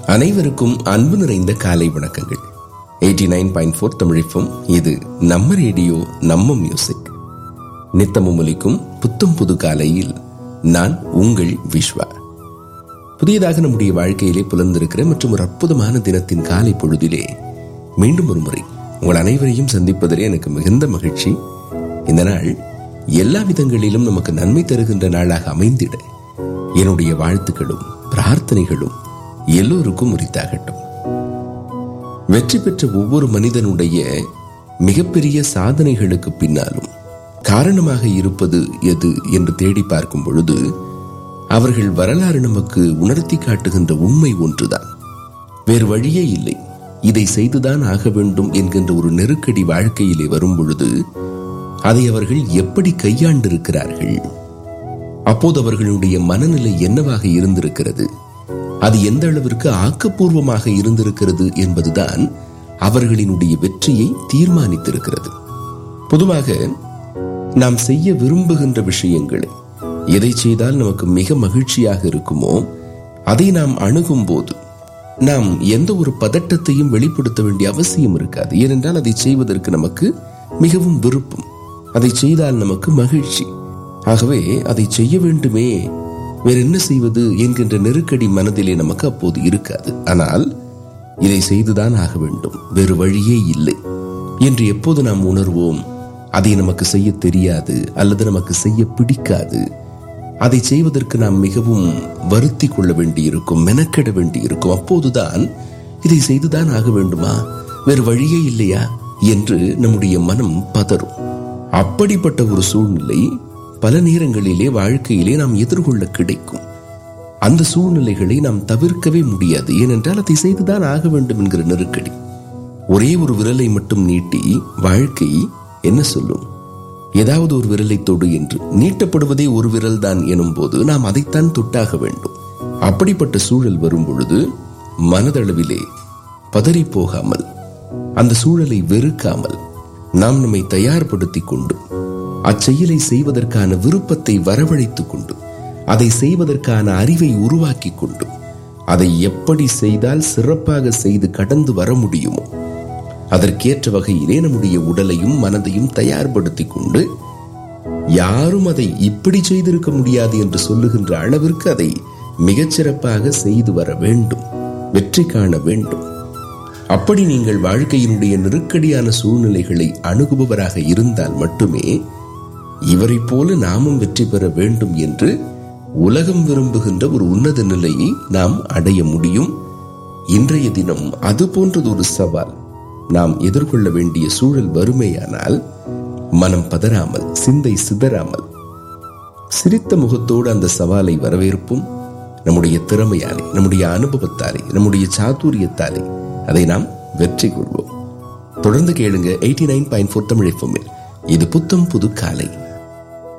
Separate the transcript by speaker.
Speaker 1: அனைவருக்கும் அன்பு நிறைந்த காலை வணக்கங்கள் eighty nine point four Tamil FM இது நம்ம ரேடியோ நம்ம மியூசிக் நித்தமும் ஒலிக்கும் புத்தம் புது காலையில் நான் உங்கள் விஸ்வா புதியதாக நம்முடைய வாழ்க்கையிலே புலர்ந்திருக்கிற மற்றும் ஒரு அற்புதமான தினத்தின் காலை பொழுதிலே மீண்டும் ஒரு முறை உங்கள் அனைவரையும் சந்திப்பதிலே எனக்கு மிகுந்த மகிழ்ச்சி இந்த நாள் எல்லா விதங்களிலும் நமக்கு நன்மை தருகின்ற நாளாக அமைந்திட என்னுடைய வாழ்த்துக்களும் பிரார்த்தனைகளும் எல்லோருக்கும் உரித்தாகட்டும் வெற்றி பெற்ற ஒவ்வொரு மனிதனுடைய மிகப்பெரிய சாதனைகளுக்கு பின்னாலும் காரணமாக இருப்பது எது என்று தேடி பார்க்கும் பொழுது அவர்கள் வரலாறு நமக்கு உணர்த்தி காட்டுகின்ற உண்மை ஒன்றுதான் வேறு வழியே இல்லை இதை செய்துதான் ஆக வேண்டும் என்கின்ற ஒரு நெருக்கடி வாழ்க்கையிலே வரும் பொழுது அதை அவர்கள் எப்படி கையாண்டிருக்கிறார்கள் அப்போது அவர்களுடைய மனநிலை என்னவாக இருந்திருக்கிறது அது எந்த அளவிற்கு ஆக்கப்பூர்வமாக இருந்திருக்கிறது என்பதுதான் அவர்களினுடைய வெற்றியை தீர்மானித்திருக்கிறது பொதுவாக நாம் செய்ய விரும்புகின்ற விஷயங்களை எதை செய்தால் நமக்கு மிக மகிழ்ச்சியாக இருக்குமோ அதை நாம் அணுகும் போது நாம் எந்த ஒரு பதட்டத்தையும் வெளிப்படுத்த வேண்டிய அவசியம் இருக்காது ஏனென்றால் அதை செய்வதற்கு நமக்கு மிகவும் விருப்பம் அதை செய்தால் நமக்கு மகிழ்ச்சி ஆகவே அதை செய்ய வேண்டுமே வேற என்ன செய்வது என்கின்ற நெருக்கடி மனதிலே நமக்கு அப்போது இருக்காது ஆனால் இதை செய்துதான் ஆக வேண்டும் வேறு வழியே இல்லை என்று எப்போது நாம் உணர்வோம் அதை நமக்கு செய்ய தெரியாது அல்லது நமக்கு செய்ய பிடிக்காது அதை செய்வதற்கு நாம் மிகவும் வருத்தி கொள்ள வேண்டியிருக்கும் மெனக்கெட வேண்டியிருக்கும் அப்போதுதான் இதை செய்துதான் ஆக வேண்டுமா வேறு வழியே இல்லையா என்று நம்முடைய மனம் பதறும் அப்படிப்பட்ட ஒரு சூழ்நிலை பல நேரங்களிலே வாழ்க்கையிலே நாம் எதிர்கொள்ள கிடைக்கும் அந்த சூழ்நிலைகளை நாம் தவிர்க்கவே முடியாது ஏனென்றால் அதை செய்துதான் ஆக வேண்டும் என்கிற நெருக்கடி ஒரே ஒரு விரலை மட்டும் நீட்டி வாழ்க்கை என்ன சொல்லும் ஏதாவது ஒரு விரலை தொடு என்று நீட்டப்படுவதே ஒரு விரல் தான் எனும் போது நாம் அதைத்தான் தொட்டாக வேண்டும் அப்படிப்பட்ட சூழல் வரும் பொழுது மனதளவிலே பதறி போகாமல் அந்த சூழலை வெறுக்காமல் நாம் நம்மை தயார்படுத்திக் கொண்டு அச்செயலை செய்வதற்கான விருப்பத்தை வரவழைத்துக் கொண்டு அதை செய்வதற்கான அறிவை உருவாக்கி கொண்டு அதை எப்படி செய்தால் சிறப்பாக செய்து கடந்து வர முடியுமோ அதற்கேற்ற வகையிலே நம்முடைய உடலையும் மனதையும் தயார்படுத்திக் கொண்டு யாரும் அதை இப்படி செய்திருக்க முடியாது என்று சொல்லுகின்ற அளவிற்கு அதை மிகச்சிறப்பாக செய்து வர வேண்டும் வெற்றி காண வேண்டும் அப்படி நீங்கள் வாழ்க்கையினுடைய நெருக்கடியான சூழ்நிலைகளை அணுகுபவராக இருந்தால் மட்டுமே இவரை போல நாமும் வெற்றி பெற வேண்டும் என்று உலகம் விரும்புகின்ற ஒரு உன்னத நிலையை நாம் அடைய முடியும் இன்றைய தினம் அது போன்றது ஒரு சவால் நாம் எதிர்கொள்ள வேண்டிய சூழல் வறுமையானால் மனம் பதறாமல் சிந்தை சிதறாமல் சிரித்த முகத்தோடு அந்த சவாலை வரவேற்பும் நம்முடைய திறமையாலே நம்முடைய அனுபவத்தாலே நம்முடைய சாதுரியத்தாலே அதை நாம் வெற்றி கொள்வோம் தொடர்ந்து கேளுங்க eighty nine point four Tamil இது புத்தம் புது காலை